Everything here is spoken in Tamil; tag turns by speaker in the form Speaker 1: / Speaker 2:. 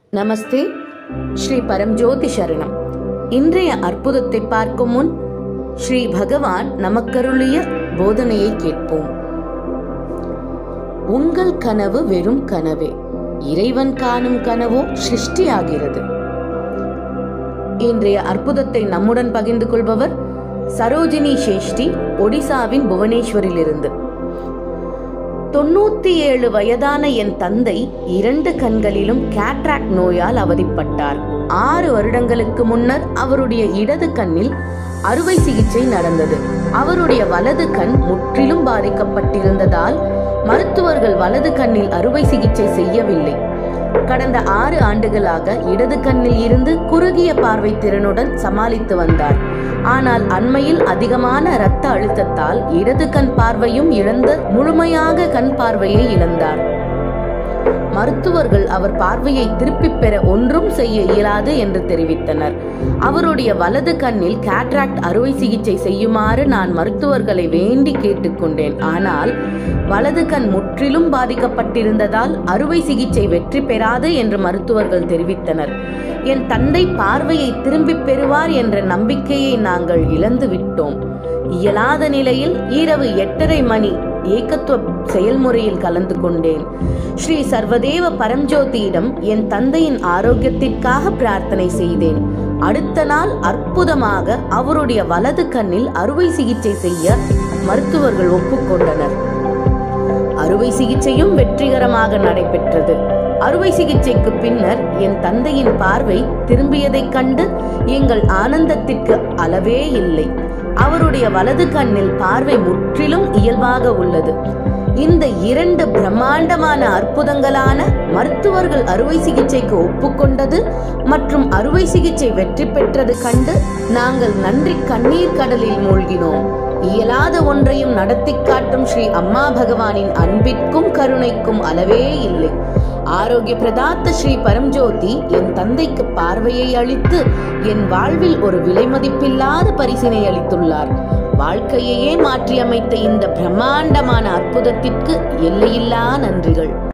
Speaker 1: நமஸ்தே ஸ்ரீ பரம்ஜோதி சரணம் இன்றைய அற்புதத்தை பார்க்கும் முன் ஸ்ரீ பகவான் நமக்கருளிய போதனையை கேட்போம் உங்கள் கனவு வெறும் கனவே இறைவன் காணும் கனவோ சிருஷ்டியாகிறது இன்றைய அற்புதத்தை நம்முடன் பகிர்ந்து கொள்பவர் சரோஜினி சேஷ்டி ஒடிசாவின் புவனேஸ்வரிலிருந்து தொண்ணூத்தி ஏழு வயதான என் தந்தை இரண்டு கண்களிலும் கேட்ராக்ட் நோயால் அவதிப்பட்டார் ஆறு வருடங்களுக்கு முன்னர் அவருடைய இடது கண்ணில் அறுவை சிகிச்சை நடந்தது அவருடைய வலது கண் முற்றிலும் பாதிக்கப்பட்டிருந்ததால் மருத்துவர்கள் வலது கண்ணில் அறுவை சிகிச்சை செய்யவில்லை கடந்த ஆறு ஆண்டுகளாக இடது கண்ணில் இருந்து குறுகிய பார்வை திறனுடன் சமாளித்து வந்தார் ஆனால் அண்மையில் அதிகமான இரத்த அழுத்தத்தால் இடது கண் பார்வையும் இழந்து முழுமையாக கண் பார்வையை இழந்தார் மருத்துவர்கள் அவர் பார்வையை திருப்பிப் பெற ஒன்றும் செய்ய இயலாது என்று தெரிவித்தனர் அவருடைய வலது கண்ணில் கேட்ராக்ட் அறுவை சிகிச்சை செய்யுமாறு நான் மருத்துவர்களை வேண்டி கேட்டுக்கொண்டேன் ஆனால் வலது கண் முற்றிலும் பாதிக்கப்பட்டிருந்ததால் அறுவை சிகிச்சை வெற்றி பெறாது என்று மருத்துவர்கள் தெரிவித்தனர் என் தந்தை பார்வையை திரும்பிப் பெறுவார் என்ற நம்பிக்கையை நாங்கள் இழந்து விட்டோம் இயலாத நிலையில் இரவு எட்டரை மணி ஏகத்துவ செயல்முறையில் கலந்து கொண்டேன் ஸ்ரீ சர்வதேவ பரம்ஜோதியிடம் என் தந்தையின் ஆரோக்கியத்திற்காக பிரார்த்தனை செய்தேன் அடுத்த நாள் அற்புதமாக அவருடைய வலது கண்ணில் அறுவை சிகிச்சை செய்ய மருத்துவர்கள் ஒப்புக்கொண்டனர் அறுவை சிகிச்சையும் வெற்றிகரமாக நடைபெற்றது அறுவை சிகிச்சைக்கு பின்னர் என் தந்தையின் பார்வை திரும்பியதைக் கண்டு எங்கள் ஆனந்தத்திற்கு அளவே இல்லை அவருடைய வலது கண்ணில் பார்வை முற்றிலும் இயல்பாக உள்ளது இந்த இரண்டு பிரம்மாண்டமான அற்புதங்களான மருத்துவர்கள் அறுவை சிகிச்சைக்கு ஒப்புக்கொண்டது மற்றும் அறுவை சிகிச்சை வெற்றி பெற்றது கண்டு நாங்கள் நன்றி கண்ணீர் கடலில் மூழ்கினோம் இயலாத ஒன்றையும் நடத்தி காட்டும் ஸ்ரீ அம்மா பகவானின் அன்பிற்கும் கருணைக்கும் அளவே இல்லை ஆரோக்கிய பிரதாத்த ஸ்ரீ பரம்ஜோதி என் தந்தைக்கு பார்வையை அளித்து என் வாழ்வில் ஒரு விலைமதிப்பில்லாத பரிசினை அளித்துள்ளார் வாழ்க்கையையே மாற்றியமைத்த இந்த பிரம்மாண்டமான அற்புதத்திற்கு எல்லையில்லா நன்றிகள்